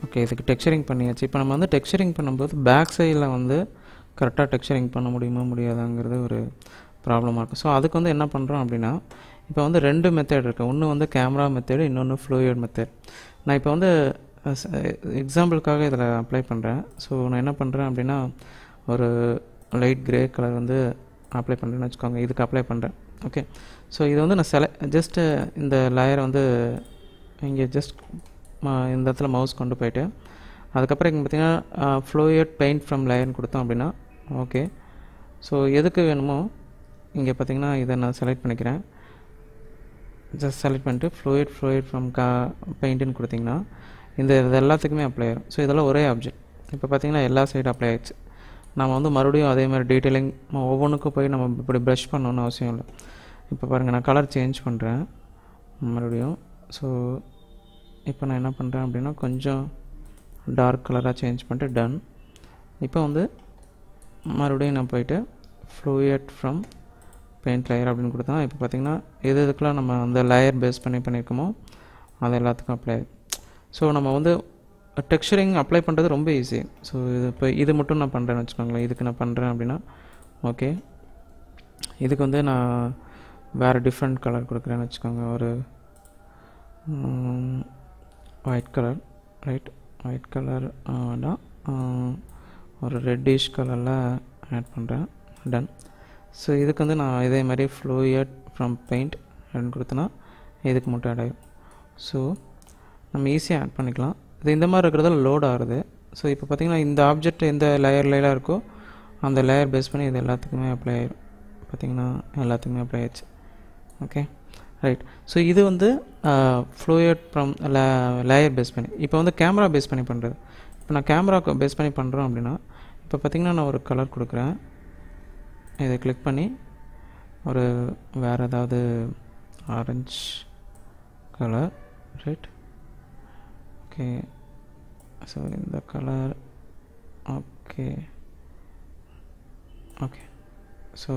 okay இதுக்கு texturing பண்ணியாச்சு இப்போ நம்ம வந்து டெக்ஸ்சரிங் பண்ணும்போது பேக் சைடில் வந்து கரெக்டாக டெக்ஸ்சரிங் பண்ண முடியுமா முடியாதாங்கிறது ஒரு ப்ராப்ளமாக இருக்கும் ஸோ அதுக்கு வந்து என்ன பண்ணுறோம் அப்படின்னா இப்போ வந்து ரெண்டு மெத்தட் இருக்குது ஒன்று வந்து கேமரா மெத்தடு இன்னொன்று ஃப்ளூயட் மெத்தட் நான் இப்போ வந்து எக்ஸாம்பிளுக்காக இதில் அப்ளை பண்ணுறேன் ஸோ நான் என்ன பண்ணுறேன் அப்படின்னா ஒரு லைட் கிரே கலர் வந்து அப்ளை பண்ணுறேன்னு வச்சுக்கோங்க இதுக்கு அப்ளை பண்ணுறேன் ஓகே ஸோ இது வந்து நான் செல ஜஸ்ட்டு இந்த லேயரை வந்து இங்கே ஜஸ்ட் இந்த இடத்துல மவுஸ் கொண்டு போயிட்டு அதுக்கப்புறம் இங்கே பார்த்தீங்கன்னா ஃப்ளோயட் பெயிண்ட் ஃப்ரம் லேயர்னு கொடுத்தோம் அப்படின்னா ஓகே ஸோ எதுக்கு வேணுமோ இங்கே பார்த்தீங்கன்னா இதை நான் செலக்ட் பண்ணிக்கிறேன் ஜஸ்ட் செலக்ட் பண்ணிட்டு ஃப்ளூயிட் ஃப்ளூயிட் ஃப்ரம் கா பெயிண்ட்டுன்னு கொடுத்தீங்கன்னா இந்த இது எல்லாத்துக்குமே அப்ளை ஆயிரும் ஸோ இதெல்லாம் ஒரே ஆப்ஜெக்ட் இப்போ பார்த்தீங்கன்னா எல்லா சைடும் அப்ளை ஆயிடுச்சு நம்ம வந்து மறுபடியும் அதே மாதிரி டீட்டெயிலிங் ஒவ்வொன்றுக்கும் போய் நம்ம இப்படி ப்ரஷ் பண்ணணும்னு அவசியம் இல்லை இப்போ பாருங்கள் நான் கலர் சேஞ்ச் பண்ணுறேன் மறுபடியும் ஸோ இப்போ நான் என்ன பண்ணுறேன் அப்படின்னா கொஞ்சம் டார்க் கலராக சேஞ்ச் பண்ணிட்டு டன் இப்போ வந்து மறுபடியும் நான் போயிட்டு ஃப்ளூயட் ஃப்ரம் பெயிண்ட் லேயர் அப்படின்னு கொடுத்தா இப்போ பார்த்தீங்கன்னா எது எதுக்கெலாம் நம்ம அந்த லேயர் பேஸ் பண்ணி பண்ணியிருக்கோமோ அது எல்லாத்துக்கும் அப்ளை ஸோ நம்ம வந்து டெக்ஸ்சரிங் அப்ளை பண்ணுறது ரொம்ப ஈஸி ஸோ இது இப்போ இது மட்டும் நான் பண்ணுறேன்னு வச்சுக்கோங்களேன் இதுக்கு நான் பண்ணுறேன் அப்படின்னா ஓகே இதுக்கு வந்து நான் வேறு டிஃப்ரெண்ட் கலர் கொடுக்குறேன்னு வச்சுக்கோங்க ஒரு white colour right white colour வேண்டாம் ஒரு ரெட்டிஷ் கலரில் ஆட் பண்ணுறேன் டன் ஸோ இதுக்கு வந்து நான் இதே மாதிரி ஃப்ளூயட் ஃப்ரம் பெயிண்ட் அப்படின்னு கொடுத்தனா இதுக்கு மட்டும் ஆட் ஆகிடும் ஸோ நம்ம ஈஸியாக ஆட் பண்ணிக்கலாம் இது இந்த மாதிரி இருக்கிறதால லோட் ஆகுது ஸோ இப்போ பார்த்திங்கன்னா இந்த ஆப்ஜெக்ட் எந்த லேயர் லேயராக இருக்கோ அந்த லேயர் பேஸ் பண்ணி இது எல்லாத்துக்குமே அப்ளை ஆயிடும் பார்த்திங்கன்னா எல்லாத்துக்குமே அப்ளை ஆயிடுச்சு ஓகே ரைட் ஸோ இது வந்து ஃப்ளூயட் ஃப்ரம் லேயர் பேஸ் பண்ணி இப்போ வந்து கேமரா பேஸ் பண்ணி பண்ணுறது இப்போ நான் கேமரா பேஸ் பண்ணி பண்ணுறோம் அப்படின்னா இப்போ பார்த்திங்கன்னா நான் ஒரு கலர் கொடுக்குறேன் இதை கிளிக் பண்ணி ஒரு வேறு ஏதாவது orange colour right okay so இந்த colour okay okay so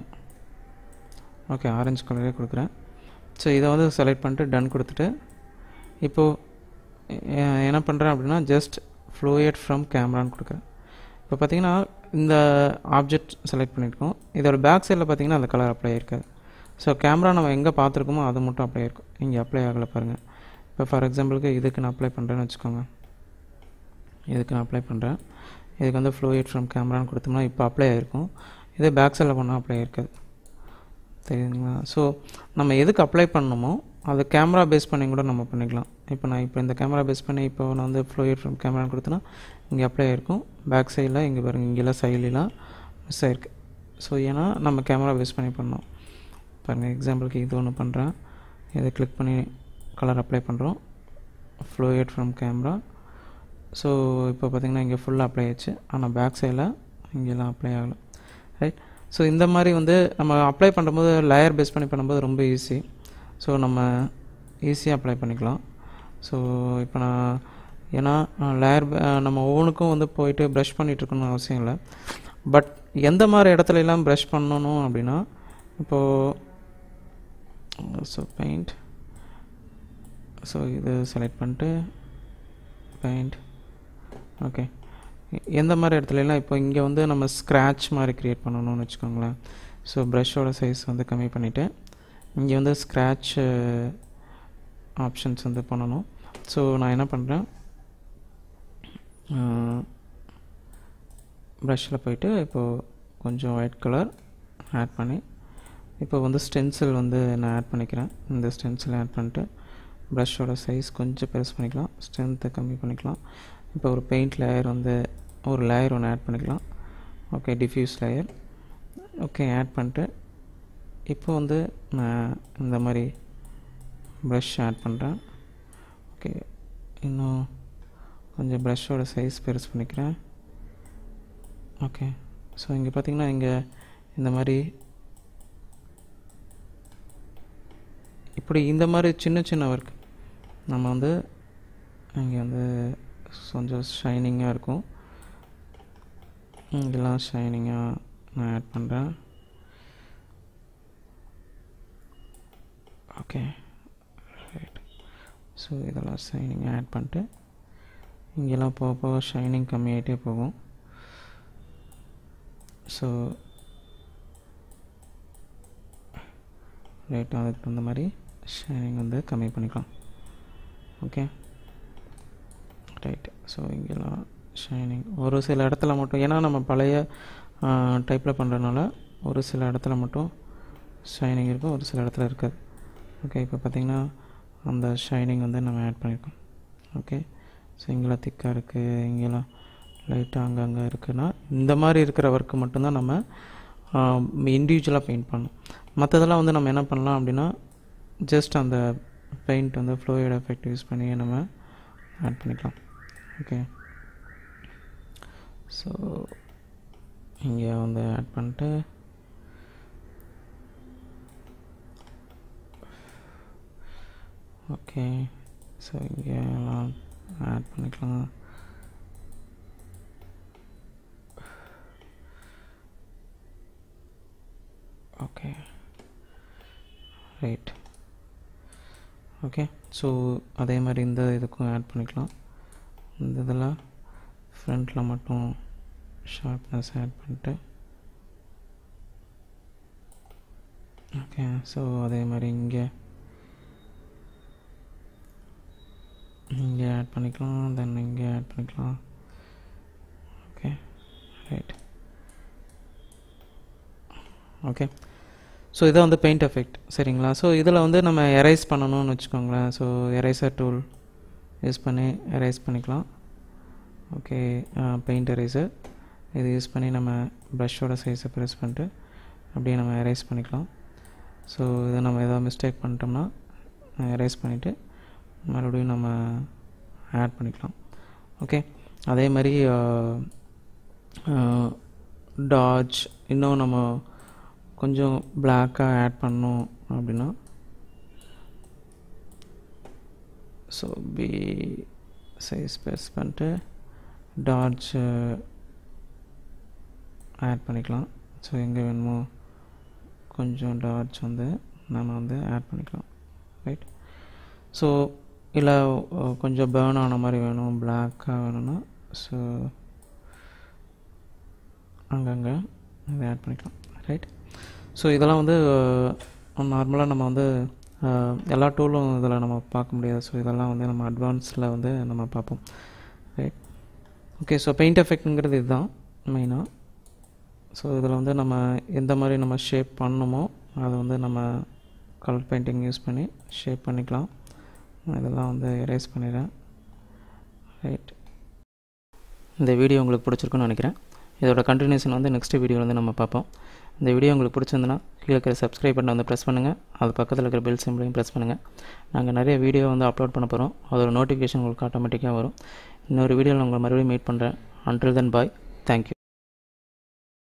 okay orange கலரே கொடுக்குறேன் ஸோ இதை வந்து செலக்ட் பண்ணிட்டு டன் கொடுத்துட்டு இப்போது என்ன பண்ணுறேன் அப்படின்னா ஜஸ்ட் ஃப்ளூயட் ஃப்ரம் கேமரான்னு கொடுக்குறேன் இப்போ பார்த்தீங்கன்னா இந்த ஆப்ஜெக்ட் செலக்ட் பண்ணியிருக்கோம் இதோட பேக் சைடில் பார்த்தீங்கன்னா அந்த கலர் அப்ளை ஆயிருக்காது ஸோ கேமரா நம்ம எங்கே பார்த்துருக்கோமோ அது மட்டும் அப்ளை ஆயிருக்கும் இங்கே அப்ளை ஆகலை பாருங்கள் இப்போ ஃபார் எக்ஸாம்பிளுக்கு இதுக்கு நான் அப்ளை பண்ணுறேன்னு வச்சுக்கோங்க இதுக்கு நான் அப்ளை பண்ணுறேன் இதுக்கு வந்து ஃப்ளூயிட் ஃப்ரம் கேமரான்னு கொடுத்தோம்னா இப்போ அப்ளை ஆகிருக்கும் இதே பேக் சைடில் பண்ணால் அப்ளை ஆயிருக்காது தெரியுதுங்களா ஸோ நம்ம எதுக்கு அப்ளை பண்ணணுமோ அது கேமரா பேஸ் பண்ணி கூட நம்ம பண்ணிக்கலாம் இப்போ நான் இப்போ இந்த கேமரா பேஸ் பண்ணி இப்போ நான் வந்து ஃப்ளூயிட் ஃப்ரம் கேமரான்னு கொடுத்தேன்னா இங்கே அப்ளை ஆயிருக்கும் பேக் சைடில் இங்கே பாருங்கள் இங்கெல்லாம் சைட்லாம் மிஸ் ஆயிருக்கு ஸோ ஏன்னா நம்ம கேமரா பேஸ் பண்ணி பண்ணோம் பாருங்கள் எக்ஸாம்பிளுக்கு இது ஒன்று பண்ணுறேன் இதை கிளிக் பண்ணி கலர் அப்ளை பண்ணுறோம் ஃப்ளூயட் ஃப்ரம் கேமரா ஸோ இப்போ பார்த்திங்கன்னா இங்கே ஃபுல்லாக அப்ளை ஆச்சு ஆனால் பேக் சைடில் இங்கெல்லாம் அப்ளை ஆகலை ரைட் ஸோ இந்த மாதிரி வந்து நம்ம அப்ளை பண்ணும்போது லேயர் பேஸ் பண்ணி பண்ணும்போது ரொம்ப ஈஸி ஸோ நம்ம ஈஸியாக அப்ளை பண்ணிக்கலாம் ஸோ இப்போ நான் ஏன்னா லேயர் நம்ம ஒவ்வொன்றுக்கும் வந்து போயிட்டு ப்ரஷ் பண்ணிகிட்ருக்கணும்னு அவசியம் இல்லை பட் எந்த மாதிரி இடத்துல எல்லாம் ப்ரஷ் பண்ணணும் அப்படின்னா இப்போது ஸோ பெயிண்ட் ஸோ இது செலக்ட் பண்ணிட்டு பெயிண்ட் ஓகே எந்த மாதிரி இடத்துலலாம் இப்போ இங்கே வந்து நம்ம ஸ்க்ராட்ச் மாதிரி க்ரியேட் பண்ணணும்னு வச்சுக்கோங்களேன் ஸோ ப்ரஷ்ஷோட சைஸ் வந்து கம்மி பண்ணிவிட்டு இங்கே வந்து ஸ்க்ராட்ச் ஆப்ஷன்ஸ் வந்து பண்ணணும் ஸோ நான் என்ன பண்ணுறேன் ப்ரஷ்ஷில் போயிட்டு இப்போது கொஞ்சம் ஒயிட் கலர் ஆட் பண்ணி இப்போ வந்து ஸ்டென்சில் வந்து நான் ஆட் பண்ணிக்கிறேன் இந்த ஸ்டென்சில் ஆட் பண்ணிட்டு ப்ரஷ்ஷோட சைஸ் கொஞ்சம் பெருசு பண்ணிக்கலாம் ஸ்ட்ரென்த்தை கம்மி பண்ணிக்கலாம் இப்போ ஒரு பெயிண்ட் லேயர் வந்து ஒரு லேயர் ஒன்று ஆட் பண்ணிக்கலாம் okay diffuse layer okay add பண்ணிட்டு இப்போ வந்து நான் இந்த மாதிரி ப்ரஷ் ஆட் பண்ணுறேன் ஓகே இன்னும் கொஞ்சம் ப்ரஷ்ஷோட சைஸ் பெருசு பண்ணிக்கிறேன் ஓகே ஸோ இங்கே பார்த்தீங்கன்னா இங்கே இந்த மாதிரி இப்படி இந்த மாதிரி சின்ன சின்ன ஒர்க் நம்ம வந்து இங்கே வந்து கொஞ்சம் ஷைனிங்காக இருக்கும் இதெல்லாம் ஷைனிங்காக நான் ஆட் பண்ணுறேன் ஓகே ரைட் ஸோ இதெல்லாம் ஷைனிங்காக ஆட் பண்ணிட்டு இங்கெல்லாம் போக போக ஷைனிங் கம்மியாகிட்டே போகும் ஸோ ரைட் அதுக்கு தகுந்த மாதிரி ஷைனிங் வந்து கம்மி பண்ணிக்கலாம் ஓகே ரைட் ஸோ இங்கெல்லாம் ஷைனிங் ஒரு சில இடத்துல மட்டும் ஏன்னா நம்ம பழைய டைப்பில் பண்ணுறதுனால ஒரு சில இடத்துல மட்டும் ஷைனிங் இருக்கும் ஒரு சில இடத்துல இருக்காது ஓகே இப்போ பார்த்திங்கன்னா அந்த ஷைனிங் வந்து நம்ம ஆட் பண்ணியிருக்கோம் ஓகே ஸோ இங்கெல்லாம் திக்காக இருக்குது இங்கெல்லாம் லைட்டாக அங்கங்கே இருக்குன்னா இந்த மாதிரி இருக்கிற ஒர்க்கு மட்டும்தான் நம்ம இண்டிவிஜுவலாக பெயிண்ட் பண்ணணும் மற்றதெல்லாம் வந்து நம்ம என்ன பண்ணலாம் அப்படின்னா ஜஸ்ட் அந்த பெயிண்ட் வந்து ஃப்ளோயிட் எஃபெக்ட் யூஸ் பண்ணி நம்ம ஆட் பண்ணிக்கலாம் ஓகே ஸோ இங்கே வந்து ஆட் பண்ணிட்டு ஓகே ஸோ இங்கே எல்லாம் ஆட் பண்ணிக்கலாம் ஓகே ரைட் ஓகே ஸோ அதே மாதிரி இந்த இதுக்கும் ஆட் பண்ணிக்கலாம் இந்த இதில் ஃப்ரண்ட்டில் மட்டும் ஷார்ப்னஸ் ஆட் பண்ணிட்டு ஓகே ஸோ அதே மாதிரி இங்கே இங்கே ஆட் பண்ணிக்கலாம் தென் இங்கே ஆட் பண்ணிக்கலாம் ஓகே ரைட் ஓகே ஸோ இதை வந்து பெயிண்ட் எஃபெக்ட் சரிங்களா ஸோ இதில் வந்து நம்ம எரேஸ் பண்ணணும்னு வச்சுக்கோங்களேன் ஸோ எரேசர் டூல் யூஸ் பண்ணி எரேஸ் பண்ணிக்கலாம் ஓகே பெயிண்ட் எரேசர் இது யூஸ் பண்ணி நம்ம ப்ரஷ்ஷோட சைஸை ப்ரெஸ் பண்ணிட்டு அப்படியே நம்ம எரேஸ் பண்ணிக்கலாம் ஸோ இதை நம்ம எதாவது மிஸ்டேக் பண்ணிட்டோம்னா எரேஸ் பண்ணிவிட்டு மறுபடியும் நம்ம ஆட் பண்ணிக்கலாம் ஓகே அதே மாதிரி டாஜ் இன்னும் நம்ம கொஞ்சம் பிளாக்காக ஆட் பண்ணோம் அப்படின்னா ஸோ பி சைஸ் ப்ரெஸ் பண்ணிட்டு டாட்ஜ் ஆட் பண்ணிக்கலாம் ஸோ எங்கே வேணுமோ கொஞ்சம் டாட்ஸ் வந்து நம்ம வந்து ஆட் பண்ணிக்கலாம் ரைட் ஸோ இல்லை கொஞ்சம் பேர்ன் ஆன மாதிரி வேணும் பிளாக்காக வேணும்னா ஸோ அங்கங்கே இதை ஆட் பண்ணிக்கலாம் ரைட் ஸோ இதெல்லாம் வந்து நார்மலாக நம்ம வந்து எல்லா டூலும் இதில் நம்ம பார்க்க முடியாது ஸோ இதெல்லாம் வந்து நம்ம அட்வான்ஸில் வந்து நம்ம பார்ப்போம் ரைட் ஓகே ஸோ பெயிண்ட் எஃபெக்ட்ங்கிறது இதுதான் மெயினாக ஸோ இதில் வந்து நம்ம எந்த மாதிரி நம்ம ஷேப் பண்ணணுமோ அதை வந்து நம்ம கலர் பெயிண்டிங் யூஸ் பண்ணி ஷேப் பண்ணிக்கலாம் இதெல்லாம் வந்து எரேஸ் பண்ணிடுறேன் ரைட் இந்த வீடியோ உங்களுக்கு பிடிச்சிருக்குன்னு நினைக்கிறேன் இதோட கண்டினியூஷன் வந்து நெக்ஸ்ட் வீடியோ வந்து நம்ம பார்ப்போம் இந்த வீடியோ உங்களுக்கு பிடிச்சிருந்துன்னா கீழே இருக்கிற சப்ஸ்கிரைப் பட்டனை வந்து ப்ரெஸ் பண்ணுங்கள் அது பக்கத்தில் இருக்கிற பெல் சிம்பிளையும் ப்ரெஸ் பண்ணுங்கள் நாங்கள் நிறைய வீடியோ வந்து அப்லோட் பண்ண போகிறோம் அதோட நோட்டிஃபிகேஷன் உங்களுக்கு ஆட்டோமேட்டிக்காக வரும் இன்னொரு வீடியோவில் உங்களை மறுபடியும் மீட் பண்ணுறேன் அன்டில் தென் பாய் தேங்க்யூ